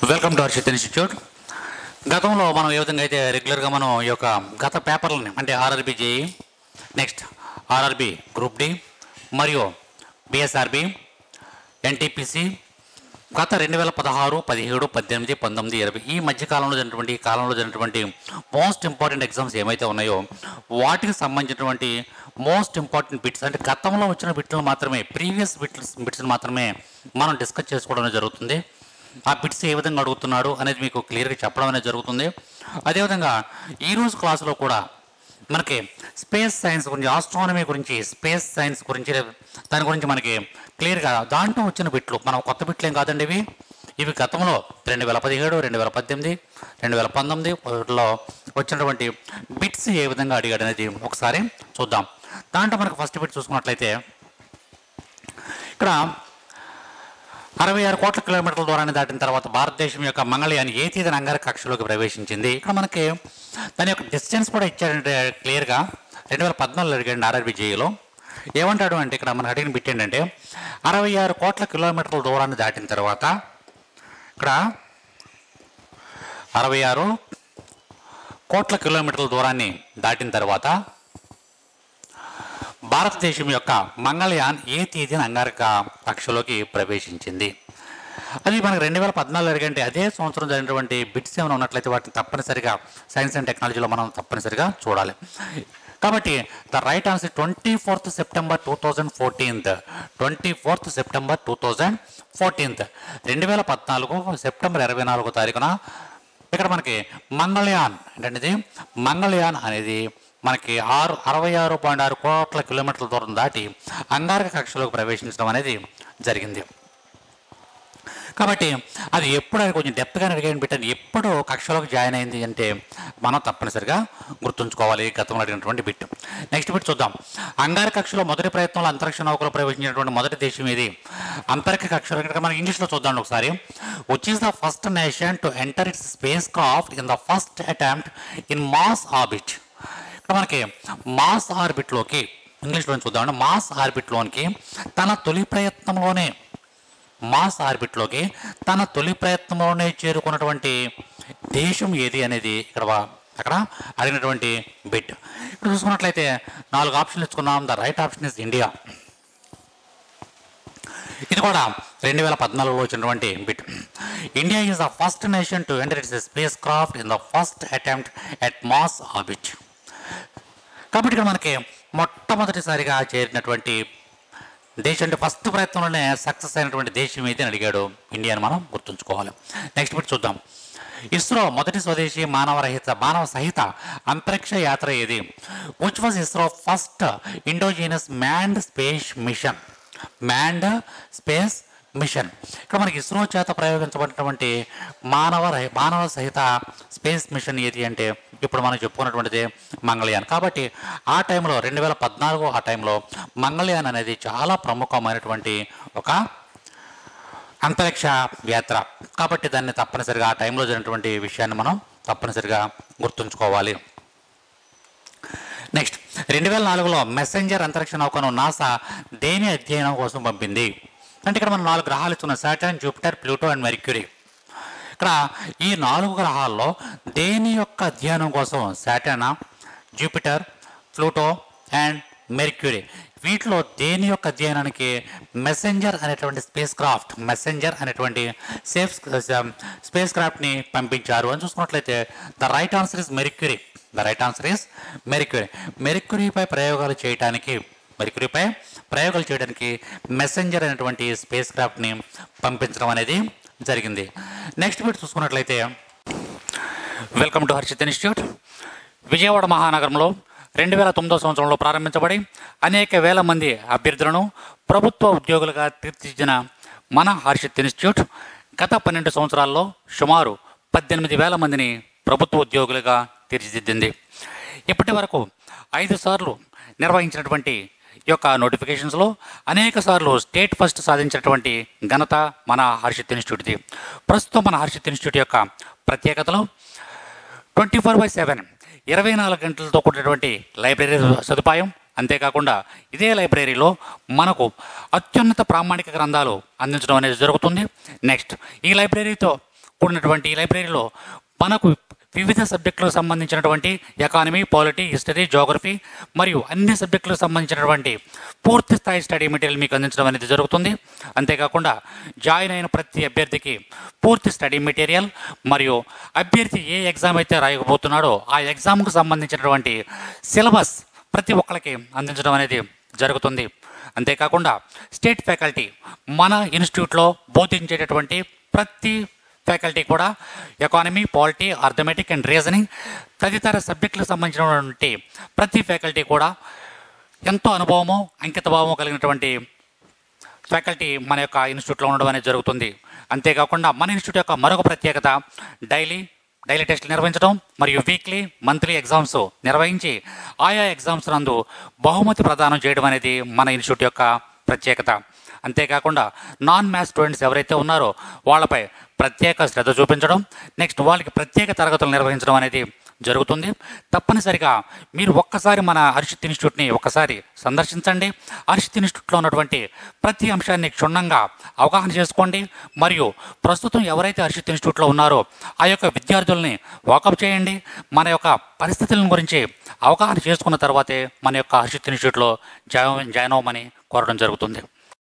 Welcome to Harshith institute గతంలో మనం ఏ విధంగా అయితే రెగ్యులర్గా మనం ఈ యొక్క గత పేపర్లని అంటే RRB JE next RRB group D మరియు బిఎస్ఆర్బి ఎన్టీపీసీ గత రెండు వేల పదహారు పదిహేడు పద్దెనిమిది పంతొమ్మిది ఇరవై ఈ మధ్య కాలంలో జరిగినటువంటి ఈ కాలంలో జరిగినటువంటి మోస్ట్ ఇంపార్టెంట్ ఎగ్జామ్స్ ఏమైతే ఉన్నాయో వాటికి సంబంధించినటువంటి మోస్ట్ ఇంపార్టెంట్ బిట్స్ అంటే గతంలో వచ్చిన బిట్లు మాత్రమే ప్రీవియస్ బిట్స్ బిట్స్ మాత్రమే మనం డిస్కస్ చేసుకోవడం అనేది జరుగుతుంది ఆ బిట్స్ ఏ విధంగా అడుగుతున్నాడు అనేది మీకు క్లియర్గా చెప్పడం అనేది జరుగుతుంది అదేవిధంగా ఈరోజు క్లాసులో కూడా మనకి స్పేస్ సైన్స్ గురించి ఆస్ట్రానమీ గురించి స్పేస్ సైన్స్ గురించి దాని గురించి మనకి క్లియర్గా దాంట్లో వచ్చిన బిట్లు మనం కొత్త బిట్లు ఏం కాదండి ఇవి ఇవి గతంలో రెండు వేల పదిహేడు రెండు వేల పద్దెనిమిది రెండు వేల పంతొమ్మిది లో వచ్చినటువంటి బిట్స్ ఏ విధంగా అడిగాడు అనేది ఒకసారి చూద్దాం దాంట్లో మనకు ఫస్ట్ బిట్ చూసుకున్నట్లయితే ఇక్కడ అరవై ఆరు కోట్ల కిలోమీటర్ల దూరాన్ని దాటిన తర్వాత భారతదేశం యొక్క మంగళయాన్ ఏ తేదీన అంగారక కక్షలోకి ప్రవేశించింది ఇక్కడ మనకి దాని యొక్క డిస్టెన్స్ కూడా ఇచ్చాడంటే క్లియర్గా రెండు వేల పద్నాలుగులో అడిగాడు ఆర్ఆర్బి జేఈలో ఏమంటాడు అంటే ఇక్కడ మనకు అడిగిన బిట్ ఏంటంటే అరవై ఆరు కోట్ల కిలోమీటర్ల దూరాన్ని దాటిన తర్వాత ఇక్కడ అరవై ఆరు కోట్ల కిలోమీటర్ల దూరాన్ని దాటిన తర్వాత భారతదేశం యొక్క మంగళయాన్ ఏ తేదీన అంగారక కక్షలోకి ప్రవేశించింది అది మనకి రెండు వేల పద్నాలుగు అడిగంటే అదే సంవత్సరం జరిగినటువంటి బిట్స్ ఏమైనా ఉన్నట్లయితే వాటిని తప్పనిసరిగా సైన్స్ అండ్ టెక్నాలజీలో మనం తప్పనిసరిగా చూడాలి కాబట్టి the right answer twenty fourth September two thousand fourteenth twenty fourth September two thousand fourteenth రెండు వేల పద్నాలుగు సెప్టెంబర్ ఇరవై నాలుగో తారీఖున ఇక్కడ మనకి మంగళయాన్ ఏంటంటే మంగళయాన్ అనేది మనకి ఆరు అరవై ఆరు పాయింట్ ఆరు కోట్ల కిలోమీటర్ల దూరం దాటి అంగారక కక్షలోకి ప్రవేశించడం అనేది జరిగింది కాబట్టి అది ఎప్పుడు అని కొంచెం డెప్త్గా అడిగాను పెట్టాను ఎప్పుడు కక్షలోకి జాయిన్ అయింది అంటే మనం తప్పనిసరిగా గుర్తుంచుకోవాలి గతంలో అడిగినటువంటి బిట్ నెక్స్ట్ బిట్ చూద్దాం అంగారక కక్షలో మొదటి ప్రయత్నంలో అంతరిక్ష నౌకలో ప్రవేశించినటువంటి మొదటి దేశం ఇది అంతరిక్ష కక్షలో ఇక్కడ మనం ఇంగ్లీష్లో చూద్దాం ఒకసారి which is the first nation to enter its spacecraft in the first attempt in Mars orbit ఇక్కడ మనకి మాస్ ఆర్బిట్లోకి ఇంగ్లీష్లో చూద్దామంటే మాస్ ఆర్బిట్లోనికి తన తొలి ప్రయత్నంలోనే మాస్ ఆర్బిట్లోకి తన తొలి ప్రయత్నంలోనే చేరుకున్నటువంటి దేశం ఏది అనేది ఇక్కడ వా- అక్కడ అడిగినటువంటి బిట్ ఇప్పుడు చూసుకున్నట్లయితే నాలుగు ఆప్షన్లు ఇచ్చుకున్నాం the right option is India ఇది కూడా రెండు వేల పద్నాలుగులో వచ్చినటువంటి bit India is the first nation to enter its spacecraft in the first attempt at Mars orbit కాబట్టి ఇక్కడ మనకి మొట్టమొదటిసారిగా చేరినటువంటి దేశం అంటే ఫస్ట్ ప్రయత్నంలోనే సక్సెస్ అయినటువంటి దేశం ఏది అని అడిగాడు ఇండియా అని మనం గుర్తుంచుకోవాలి నెక్స్ట్ బిట్ చూద్దాం ఇస్రో మొదటి స్వదేశీ మానవరహిత మానవ సహిత అంతరిక్ష యాత్ర ఏది which was ISRO first indigenous manned space mission manned space mission ఇక్కడ మనకి ఇస్రో చేత ప్రయోగించబడినటువంటి మానవ రహి- మానవ సహిత స్పేస్ మిషన్ ఏది అంటే ఇప్పుడు మనం చెప్పుకున్నటువంటిది మంగళయాన్ కాబట్టి ఆ టైంలో రెండు వేల పద్నాలుగు ఆ టైంలో మంగళయాన్ అనేది చాలా ప్రముఖమైనటువంటి ఒక అంతరిక్ష యాత్ర కాబట్టి దాన్ని తప్పనిసరిగా ఆ టైంలో జరిగినటువంటి విషయాన్ని మనం తప్పనిసరిగా గుర్తుంచుకోవాలి నెక్స్ట్ రెండు వేల నాలుగులో మెసెంజర్ అంతరిక్ష నౌకను నాసా దేని అధ్యయనం కోసం పంపింది అంటే ఇక్కడ మనం నాలుగు గ్రహాలు ఇస్తున్నాం Saturn Jupiter Pluto and Mercury ఇక్కడ ఈ నాలుగు గ్రహాల్లో దేని యొక్క అధ్యయనం కోసం Saturn Jupiter Pluto and Mercury వీటిలో దేని యొక్క అధ్యయనానికి మెసెంజర్ అనేటువంటి స్పేస్ క్రాఫ్ట్ మెసెంజర్ అనేటువంటి సేఫ్ స్పేస్ క్రాఫ్ట్ని పంపించారు అని చూసుకున్నట్లయితే the right answer is Mercury the right answer is Mercury మెర్క్యూరీపై ప్రయోగాలు చేయడానికి మెర్క్యూరీపై ప్రయోగాలు చేయడానికి మెసెంజర్ అనేటువంటి స్పేస్ క్రాఫ్ట్ని పంపించడం అనేది జరిగింది నెక్స్ట్ బిట్ చూసుకున్నట్లయితే welcome to Harshith institute Vijayawada మహానగరంలో రెండు వేల తొమ్మిదో సంవత్సరంలో ప్రారంభించబడి అనేక వేల మంది అభ్యర్థులను ప్రభుత్వ ఉద్యోగులుగా తీర్చిదిద్దిన మన హర్షిత్ ఇన్స్టిట్యూట్ గత పన్నెండు సంవత్సరాల్లో సుమారు పద్దెనిమిది వేల మందిని ప్రభుత్వ ఉద్యోగులుగా తీర్చిదిద్దింది ఇప్పటి వరకు ఐదు సార్లు నిర్వహించినటువంటి ఈ యొక్క నోటిఫికేషన్స్లో అనేక సార్లు స్టేట్ ఫస్ట్ సాధించినటువంటి ఘనత మన హర్షిత్ ఇన్స్టిట్యూట్ది ప్రస్తుతం మన హర్షిత్ ఇన్స్టిట్యూట్ యొక్క ప్రత్యేకతలు ట్వంటీ ఫోర్ బై సెవెన్ ఇరవై నాలుగు గంటలతో కూడినటువంటి లైబ్రరీ సదుపాయం అంతేకాకుండా ఇదే లైబ్రరీలో మనకు అత్యున్నత ప్రామాణిక గ్రంథాలు అందించడం అనేది జరుగుతుంది నెక్స్ట్ ఈ లైబ్రరీతో కూడినటువంటి ఈ లైబ్రరీలో మనకు వివిధ సబ్జెక్టులకు సంబంధించినటువంటి ఎకానమీ పాలిటీ హిస్టరీ జోగ్రఫీ మరియు అన్ని సబ్జెక్టులకు సంబంధించినటువంటి పూర్తి స్థాయి స్టడీ మెటీరియల్ మీకు అందించడం అనేది జరుగుతుంది అంతేకాకుండా జాయిన్ అయిన ప్రతి అభ్యర్థికి పూర్తి స్టడీ మెటీరియల్ మరియు అభ్యర్థి ఏ ఎగ్జామ్ అయితే రాయకపోతున్నాడో ఆ ఎగ్జామ్కు సంబంధించినటువంటి సిలబస్ ప్రతి ఒక్కరికి అందించడం అనేది జరుగుతుంది అంతేకాకుండా స్టేట్ ఫ్యాకల్టీ మన ఇన్స్టిట్యూట్లో బోధించేటటువంటి ప్రతి ఫ్యాకల్టీ కూడా economy polity arithmetic and reasoning తదితర సబ్జెక్టులకు సంబంధించినటువంటి ప్రతి ఫ్యాకల్టీ కూడా ఎంతో అనుభవము అంకిత భావము కలిగినటువంటి ఫ్యాకల్టీ మన యొక్క ఇన్స్టిట్యూట్లో ఉండడం అనేది జరుగుతుంది అంతేకాకుండా మన ఇన్స్టిట్యూట్ యొక్క మరొక ప్రత్యేకత డైలీ డైలీ టెస్టులు నిర్వహించడం మరియు వీక్లీ మంత్లీ ఎగ్జామ్స్ నిర్వహించి ఆయా ఎగ్జామ్స్ నందు బహుమతి ప్రదానం చేయడం అనేది మన ఇన్స్టిట్యూట్ యొక్క ప్రత్యేకత అంతేకాకుండా నాన్ మ్యాథ్స్ స్టూడెంట్స్ ఎవరైతే ఉన్నారో వాళ్ళపై ప్రత్యేక శ్రద్ధ చూపించడం నెక్స్ట్ వాళ్ళకి ప్రత్యేక తరగతులు నిర్వహించడం అనేది జరుగుతుంది తప్పనిసరిగా మీరు ఒక్కసారి మన హర్షిత్ ఇన్స్టిట్యూట్ని ఒక్కసారి సందర్శించండి హర్షిత్ ఇన్స్టిట్యూట్లో ఉన్నటువంటి ప్రతి అంశాన్ని క్షుణ్ణంగా అవగాహన చేసుకోండి మరియు ప్రస్తుతం ఎవరైతే హర్షిత్ ఇన్స్టిట్యూట్లో ఉన్నారో ఆ యొక్క విద్యార్థుల్ని వాకప్ చేయండి మన యొక్క పరిస్థితుల గురించి అవగాహన చేసుకున్న తర్వాతే మన యొక్క హర్షిత్ ఇన్స్టిట్యూట్లో జాయిన్ జాయిన్ అవ్వమని కోరడం జరుగుతుంది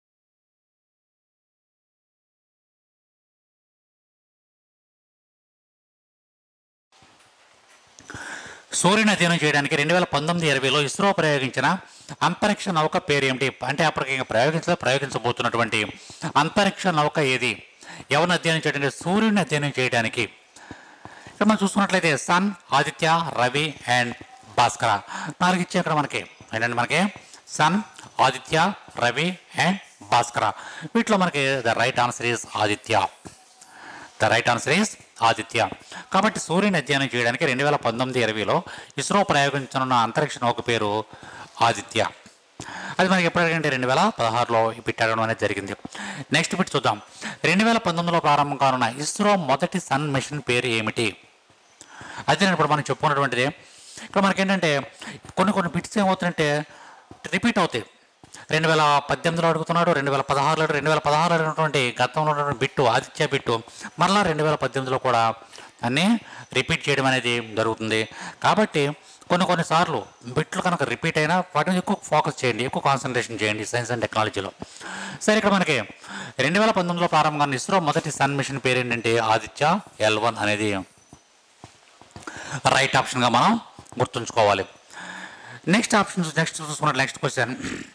సూర్యుని అధ్యయనం చేయడానికి రెండు వేల పంతొమ్మిది ఇరవైలో ఇస్రో ప్రయోగించిన అంతరిక్ష నౌక పేరు ఏమిటి అంటే అప్పటికి ఇంకా ప్రయోగించ ప్రయోగించబోతున్నటువంటి అంతరిక్ష నౌక ఏది ఎవరిని అధ్యయనం చేయడానికి సూర్యుని అధ్యయనం చేయడానికి ఇక్కడ మనం చూసుకున్నట్లయితే సన్ ఆదిత్య రవి అండ్ భాస్కర నాలుగు ఇచ్చే ఇక్కడ మనకి ఏంటంటే మనకి సన్ ఆదిత్య రవి అండ్ భాస్కర వీటిలో మనకి the right answer is Aditya the right answer is Aditya కాబట్టి సూర్యుని అధ్యయనం చేయడానికి రెండు వేల పంతొమ్మిది ఇరవైలో ఇస్రో ప్రయోగించనున్న అంతరిక్ష నౌక పేరు ఆదిత్య అది మనకి ఎప్పుడంటే రెండు వేల పదహారులో పెట్టడం అనేది జరిగింది నెక్స్ట్ బిట్ చూద్దాం రెండు వేల పంతొమ్మిదిలో ప్రారంభం కానున్న ఇస్రో మొదటి సన్ మిషన్ పేరు ఏమిటి అదే నేను ఇప్పుడు మనం చెప్పుకున్నటువంటిది ఇక్కడ మనకేంటంటే కొన్ని కొన్ని బిట్స్ ఏమవుతుందంటే రిపీట్ అవుతాయి రెండు వేల పద్దెనిమిదిలో అడుగుతున్నాడు రెండు వేల పదహారులో రెండు వేల పదహారులో అడిగినటువంటి గతంలో ఉన్నటువంటి బిట్టు ఆదిత్య బిట్టు మరలా రెండు వేల పద్దెనిమిదిలో కూడా అన్నీ రిపీట్ చేయడం అనేది జరుగుతుంది కాబట్టి కొన్ని కొన్నిసార్లు బిట్లు కనుక రిపీట్ అయినా వాటిని ఎక్కువ ఫోకస్ చేయండి ఎక్కువ కాన్సన్ట్రేషన్ చేయండి సైన్స్ అండ్ టెక్నాలజీలో సరే ఇక్కడ మనకి రెండు వేల పంతొమ్మిదిలో ప్రారంభంగా ఇస్రో మొదటి సన్ మిషన్ పేరు ఏంటంటే ఆదిత్య ఎల్ వన్ అనేది రైట్ ఆప్షన్గా మనం గుర్తుంచుకోవాలి నెక్స్ట్ ఆప్షన్ నెక్స్ట్ చూసుకున్నట్టు నెక్స్ట్ క్వశ్చన్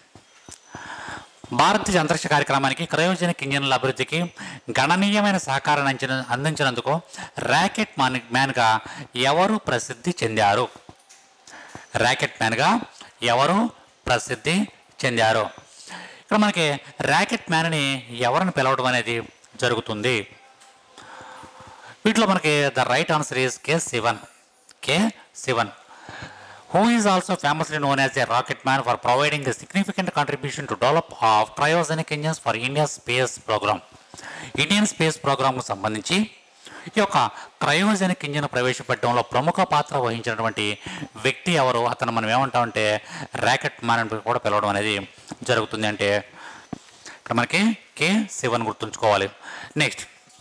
భారతీయ అంతరిక్ష కార్యక్రమానికి క్రయోజనిక్ ఇంజన్ల అభివృద్ధికి గణనీయమైన సహకారాన్ని అంచిన అందించినందుకు ర్యాకెట్ మ్యాన్ మ్యాన్గా ఎవరు ప్రసిద్ధి చెందారు ర్యాకెట్ మ్యాన్గా ఎవరు ప్రసిద్ధి చెందారు ఇక్కడ మనకి ర్యాకెట్ మ్యాన్ని ఎవరిని పిలవడం అనేది జరుగుతుంది వీటిలో మనకి the right answer is K Sivan K Sivan who is also famously known as a rocket man for providing a significant contribution to develop of cryogenic engines for India's space program. Indian space ప్రోగ్రామ్కు సంబంధించి ఈ యొక్క cryogenic engine ప్రవేశపెట్టడంలో ప్రముఖ పాత్ర వహించినటువంటి వ్యక్తి ఎవరు అతను మనం ఏమంటామంటే ర్యాకెట్ మ్యాన్ అని కూడా పిలవడం అనేది జరుగుతుంది అంటే ఇక్కడ మనకి కే శివన్ గుర్తుంచుకోవాలి నెక్స్ట్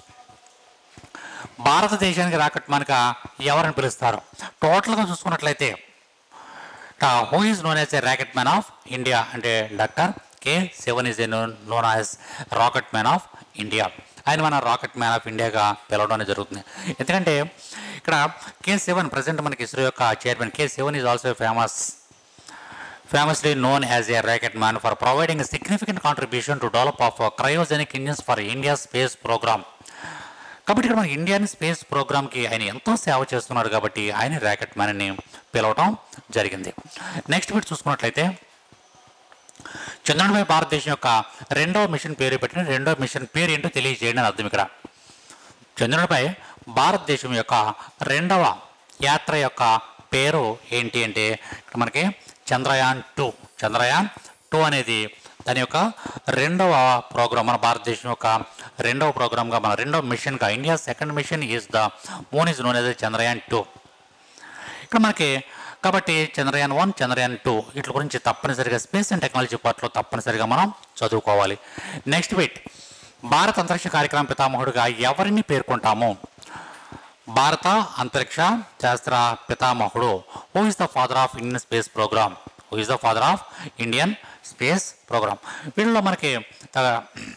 భారతదేశానికి రాకెట్ మ్యాన్గా ఎవరిని పిలుస్తారు టోటల్గా చూసుకున్నట్లయితే who is known as a rocket man of India అంటే doctor K Sivan is known as rocket man of India ఆయన మన రాకెట్ మ్యాన్ ఆఫ్ ఇండియాగా పిలవడం అనేది జరుగుతుంది ఎందుకంటే ఇక్కడ కే సెవెన్ ప్రజెంట్ మనకి ఇస్రో యొక్క chairman K Sivan is also famous famously known as a racket man for providing a significant contribution to develop of uh, cryogenic engines for India's space program. కాబట్టి ఇక్కడ మన ఇండియన్ స్పేస్ ప్రోగ్రామ్కి ఆయన ఎంతో సేవ చేస్తున్నాడు కాబట్టి ఆయన ర్యాకెట్ మ్యాన్ అని పిలవటం జరిగింది నెక్స్ట్ బిట్ చూసుకున్నట్లయితే చంద్రునిపై భారతదేశం యొక్క రెండవ మిషన్ పేరు పెట్టిన రెండవ మిషన్ పేరు ఏంటో తెలియజేయండి అని అర్థం ఇక్కడ చంద్రునిపై భారతదేశం యొక్క రెండవ యాత్ర యొక్క పేరు ఏంటి అంటే ఇక్కడ మనకి చంద్రయాన్ టూ చంద్రయాన్ టూ అనేది దాని యొక్క రెండవ ప్రోగ్రామ్ మన భారతదేశం యొక్క రెండవ ప్రోగ్రామ్గా మన రెండవ మిషన్గా India second mission is the moon is known as Chandrayaan two ఇక్కడ మనకి కాబట్టి చంద్రయాన్ వన్ చంద్రయాన్ టూ వీటి గురించి తప్పనిసరిగా స్పేస్ అండ్ టెక్నాలజీ పార్ట్లో తప్పనిసరిగా మనం చదువుకోవాలి నెక్స్ట్ బిట్ భారత అంతరిక్ష కార్యక్రమం పితామహుడుగా ఎవరిని పేర్కొంటాము భారత అంతరిక్ష శాస్త్ర పితామహుడు who is the father of Indian space programme who is the father of Indian space programme వీళ్ళలో మనకి ఆ,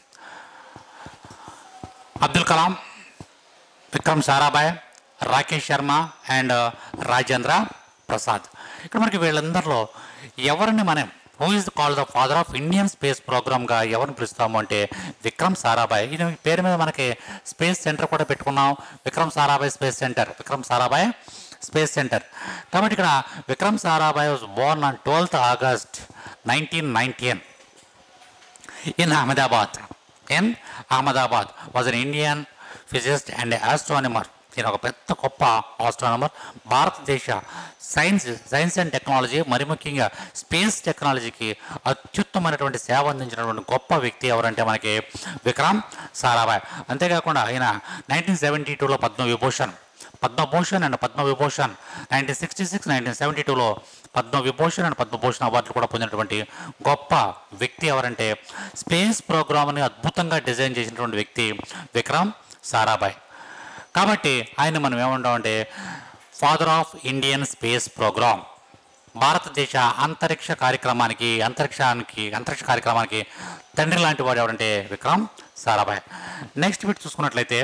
అబ్దుల్ కలాం విక్రమ్ సారాభాయ్ రాకేష్ శర్మ అండ్ రాజేంద్ర ప్రసాద్ ఇక్కడ మనకి వీళ్ళందరిలో ఎవరిని మనం who is call the father of Indian space ప్రోగ్రామ్గా ఎవరిని పిలుస్తాము అంటే విక్రమ్ సారాభాయ్ ఈ పేరు మీద మనకి స్పేస్ సెంటర్ కూడా పెట్టుకున్నాం Vikram Sarabhai space centre Vikram Sarabhai space centre కాబట్టి ఇక్కడ Vikram Sarabhai was born on twelfth August nineteen nineteen in Ahmedabad. In Ahmedabad was an Indian physicist and astronomer. ఈయన ఒక పెద్ద గొప్ప ఆస్ట్రానమర్ భారతదేశ సైన్స్ సైన్స్ అండ్ టెక్నాలజీ మరి ముఖ్యంగా స్పేస్ టెక్నాలజీకి అత్యుత్తమైనటువంటి సేవ అందించినటువంటి గొప్ప వ్యక్తి ఎవరంటే మనకి విక్రమ్ సారాభాయ్ అంతేకాకుండా ఆయన నైన్టీన్ సెవెంటీ టూలో Padma Vibhushan Padma Bhushan and Padma Vibhushan nineteen sixty six nineteen seventy టూలో పద్మవిభూషణ్ అండ్ పద్మభూషణ్ అవార్డులు కూడా పొందినటువంటి గొప్ప వ్యక్తి ఎవరంటే స్పేస్ ప్రోగ్రామ్ని అద్భుతంగా డిజైన్ చేసినటువంటి వ్యక్తి విక్రమ్ సారాభాయ్ కాబట్టి ఆయన మనం ఏమంటామంటే father of Indian space programme భారతదేశ అంతరిక్ష కార్యక్రమానికి అంతరిక్షానికి అంతరిక్ష కార్యక్రమానికి తండ్రి లాంటి వాడు ఎవరంటే విక్రమ్ సారాభాయ్ నెక్స్ట్ బిట్ చూసుకున్నట్లయితే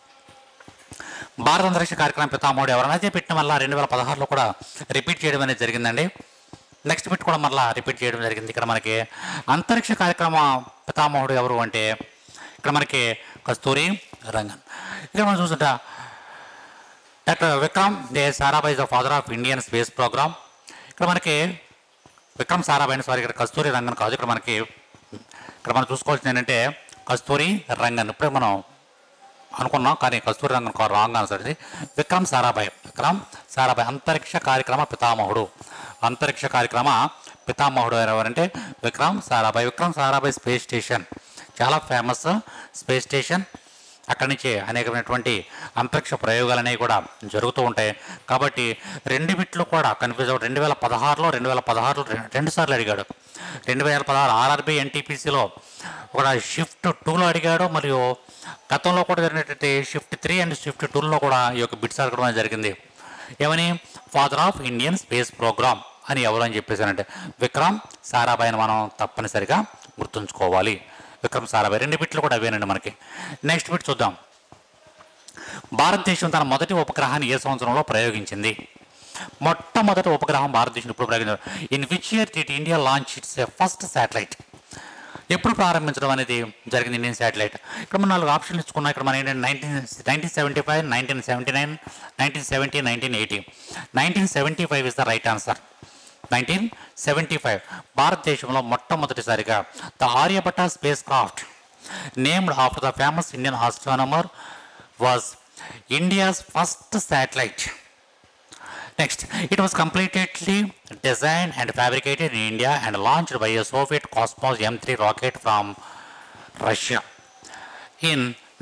భారత అంతరిక్ష కార్యక్రమం పితామహుడు ఎవరైనా అదే పెట్టిన వల్ల రెండు వేల పదహారులో కూడా రిపీట్ చేయడం అనేది జరిగిందండి నెక్స్ట్ బిట్ కూడా మళ్ళీ రిపీట్ చేయడం జరిగింది ఇక్కడ మనకి అంతరిక్ష కార్యక్రమ పితామహుడు ఎవరు అంటే ఇక్కడ మనకి కస్తూరి రంగన్ ఇక్కడ మనం చూస్తుంటా డాక్టర్ విక్రమ్ దే Sarabhai the father of Indian space programme ఇక్కడ మనకి విక్రమ్ సారాభాయ్ సారీ ఇక్కడ కస్తూరి రంగన్ కాదు ఇక్కడ మనకి ఇక్కడ మనం చూసుకోవాల్సింది ఏంటంటే కస్తూరి రంగన్ ఇప్పుడే మనం అనుకున్నాం కానీ కస్తూరి రంగన్ కాదు రాంగ్ ఆన్సర్ ఇది విక్రమ్ సారాభాయ్ విక్రమ్ సారాభాయ్ అంతరిక్ష కార్యక్రమ పితామహుడు అంతరిక్ష కార్యక్రమ పితామహుడు ఎవరంటే విక్రమ్ సారాభాయ్ విక్రమ్ సారాభాయ్ స్పేస్ స్టేషన్ చాలా ఫేమస్ స్పేస్ స్టేషన్ అక్కడి నుంచి అనేకమైనటువంటి అంతరిక్ష ప్రయోగాలు అనేవి కూడా జరుగుతూ ఉంటాయి కాబట్టి రెండు బిట్లు కూడా కన్ఫ్యూజ్ అవ్వడం రెండు వేల పదహారులో రెండు వేల పదహారులో రెండు సార్లు అడిగాడు రెండు వేల పదహారు ఆర్ఆర్బి ఎన్టీపీసీలో ఒక షిఫ్ట్ టూలో అడిగాడు మరియు గతంలో కూడా జరిగినటువంటి షిఫ్ట్ త్రీ అండ్ షిఫ్ట్ టూలో కూడా ఈ యొక్క బిట్స్ అడగడం అనేది జరిగింది ఏమని father of Indian space programme అని ఎవరు అని చెప్పేసానంటే విక్రమ్ సారాభాయ్ని మనం తప్పనిసరిగా గుర్తుంచుకోవాలి విక్రమ్ సారాభాయ్ రెండు బిట్లు కూడా అవేనండి మనకి నెక్స్ట్ బిట్ చూద్దాం భారతదేశం తన మొదటి ఉపగ్రహాన్ని ఏ సంవత్సరంలో ప్రయోగించింది మొట్టమొదటి ఉపగ్రహం భారతదేశం ఇప్పుడు ప్రయోగించారు in which year did India launch its first satellite ఎప్పుడు ప్రారంభించడం అనేది జరిగింది ఇండియన్ శాటిలైట్ ఇక్కడ మనం నాలుగు ఆప్షన్లు ఇచ్చుకున్నాం ఇక్కడ మన ఏంటంటే nineteen nineteen seventy five nineteen seventy nine nineteen seventy nineteen eighty nineteen seventy five is the right answer nineteen seventy five భారతదేశంలో మొట్టమొదటిసారిగా the Aryabhata spacecraft named after the famous Indian astronomer was India's first satellite Next, it was completely designed and fabricated in India and launched by a Soviet Cosmos M3 rocket from Russia in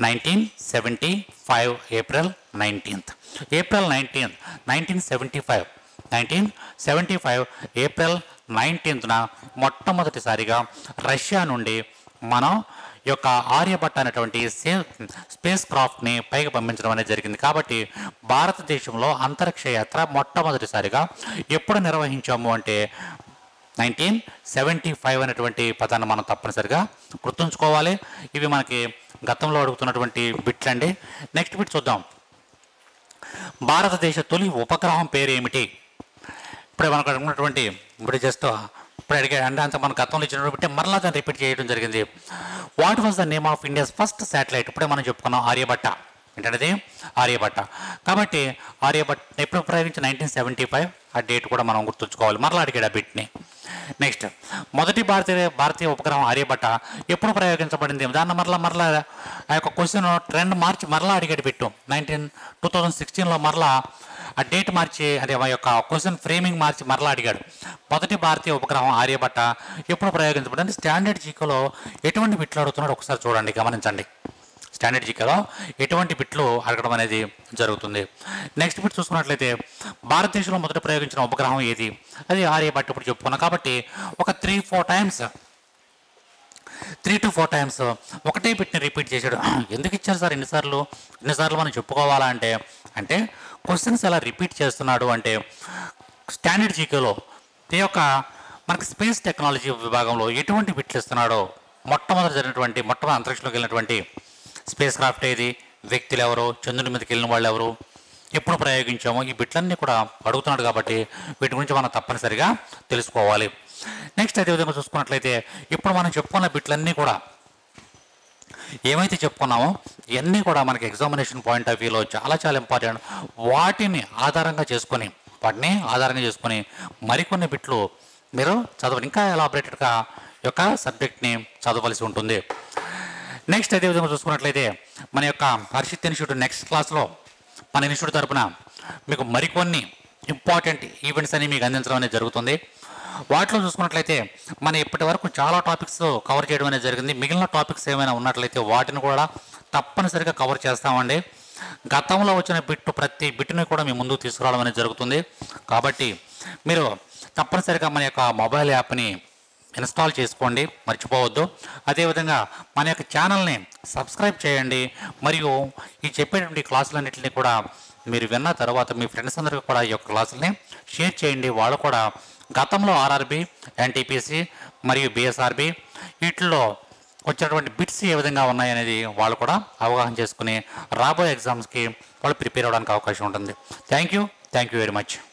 1975, April 19th. April 19th, 1975. 1975 April నైన్టీన్త్న మొట్టమొదటిసారిగా Russia నుండి మనం ఈ యొక్క ఆర్యభట్ట అనేటువంటి సే space క్రాఫ్ట్ని పైకి పంపించడం అనేది జరిగింది కాబట్టి భారతదేశంలో అంతరిక్ష యాత్ర మొట్టమొదటిసారిగా ఎప్పుడు నిర్వహించాము అంటే నైన్టీన్ సెవెంటీ ఫైవ్ అనేటువంటి పదాన్ని మనం తప్పనిసరిగా గుర్తుంచుకోవాలి ఇవి మనకి గతంలో అడుగుతున్నటువంటి బిట్లు అండి నెక్స్ట్ బిట్ చూద్దాం భారతదేశ తొలి ఉపగ్రహం పేరు ఏమిటి ఇప్పుడే మనకు ఉన్నటువంటి ఇప్పుడు జస్ట్ ఇప్పుడు అడిగా అంటే అంత మన గతంలో ఇచ్చినటువంటి మరలా దాన్ని రిపీట్ చేయడం జరిగింది what was the name of India's first satellite ఇప్పుడే మనం చెప్పుకున్నాం ఆర్యభట్ట ఏంటంటే ఆర్యభట్ట కాబట్టి ఆర్యభట్ ఎప్పుడు ప్రయోగించి నైన్టీన్ సెవెంటీ ఫైవ్ ఆ డేట్ కూడా మనం గుర్తుంచుకోవాలి మరలా అడిగాడు ఆ బిట్ని నెక్స్ట్ మొదటి భారతీయ భారతీయ ఉపగ్రహం ఆర్యభట్ట ఎప్పుడు ప్రయోగించబడింది దాన్ని మరలా మరలా ఆ యొక్క క్వశ్చన్ ట్రెండ్ మార్చి మరలా అడిగాడు బిట్టు నైన్టీన్ టూ థౌజండ్ సిక్స్టీన్లో మరలా ఆ డేట్ మార్చి అంటే ఆ యొక్క క్వశ్చన్ ఫ్రేమింగ్ మార్చి మరలా అడిగాడు మొదటి భారతీయ ఉపగ్రహం ఆర్యభట్ట ఎప్పుడు ప్రయోగించబడింది స్టాండర్డ్ జీకోలో ఎటువంటి బిట్లు అడుగుతున్నాడు ఒకసారి చూడండి గమనించండి స్టాండర్డ్ జీకేలో ఎటువంటి బిట్లు అడగడం అనేది జరుగుతుంది నెక్స్ట్ బిట్ చూసుకున్నట్లయితే భారతదేశంలో మొదట ప్రయోగించిన ఉపగ్రహం ఏది అది ఆర్యభట్ట ఇప్పుడు చెప్పుకున్నాం కాబట్టి ఒక three four times three to four times ఒకటే బిట్ని రిపీట్ చేశాడు ఎందుకు ఇచ్చారు సార్ ఎన్నిసార్లు ఎన్నిసార్లు మనం చెప్పుకోవాలా అంటే అంటే క్వశ్చన్స్ ఎలా రిపీట్ చేస్తున్నాడు అంటే స్టాండర్డ్ జీకేలో ఈ యొక్క మనకి స్పేస్ టెక్నాలజీ విభాగంలో ఎటువంటి బిట్లు ఇస్తున్నాడో మొట్టమొదటి జరిగినటువంటి మొట్టమొదటి అంతరిక్షంలోకి వెళ్ళినటువంటి స్పేస్ క్రాఫ్ట్ ఏది వ్యక్తులు ఎవరు చంద్రుని మీదకి వెళ్ళిన వాళ్ళు ఎవరు ఎప్పుడు ప్రయోగించామో ఈ బిట్లన్నీ కూడా అడుగుతున్నాడు కాబట్టి వీటి గురించి మనం తప్పనిసరిగా తెలుసుకోవాలి నెక్స్ట్ అదేవిధంగా చూసుకున్నట్లయితే ఇప్పుడు మనం చెప్పుకున్న బిట్లన్నీ కూడా ఏమైతే చెప్పుకున్నామో ఇవన్నీ కూడా మనకి ఎగ్జామినేషన్ పాయింట్ ఆఫ్ వ్యూలో చాలా చాలా ఇంపార్టెంట్ వాటిని ఆధారంగా చేసుకొని వాటిని ఆధారంగా చేసుకొని మరికొన్ని బిట్లు మీరు చదవండి ఇంకా ఎలాబరేటెడ్గా యొక్క సబ్జెక్ట్ని చదవలసి ఉంటుంది నెక్స్ట్ అదేవిధంగా చూసుకున్నట్లయితే మన యొక్క హర్షిత్ ఇన్స్టిట్యూట్ నెక్స్ట్ క్లాస్లో మన ఇన్స్టిట్యూట్ తరపున మీకు మరికొన్ని ఇంపార్టెంట్ ఈవెంట్స్ అని మీకు అందించడం అనేది జరుగుతుంది వాటిలో చూసుకున్నట్లయితే మన ఇప్పటి వరకు చాలా టాపిక్స్ కవర్ చేయడం అనేది జరిగింది మిగిలిన టాపిక్స్ ఏమైనా ఉన్నట్లయితే వాటిని కూడా తప్పనిసరిగా కవర్ చేస్తామండి గతంలో వచ్చిన బిట్టు ప్రతి బిట్టుని కూడా మీ ముందుకు తీసుకురావడం అనేది జరుగుతుంది కాబట్టి మీరు తప్పనిసరిగా మన యొక్క మొబైల్ యాప్ని ఇన్స్టాల్ చేసుకోండి మర్చిపోవద్దు అదేవిధంగా మన యొక్క ఛానల్ని సబ్స్క్రైబ్ చేయండి మరియు ఈ చెప్పేటువంటి క్లాసులన్నింటినీ కూడా మీరు విన్న తర్వాత మీ ఫ్రెండ్స్ అందరికీ కూడా ఈ యొక్క క్లాసుల్ని షేర్ చేయండి వాళ్ళు కూడా గతంలో ఆర్ఆర్బి ఎన్టీపీసీ మరియు బిఎస్ఆర్బి వీటిల్లో వచ్చినటువంటి బిట్స్ ఏ విధంగా ఉన్నాయనేది వాళ్ళు కూడా అవగాహన చేసుకుని రాబోయే ఎగ్జామ్స్కి వాళ్ళు ప్రిపేర్ అవ్వడానికి అవకాశం ఉంటుంది thank you thank you very much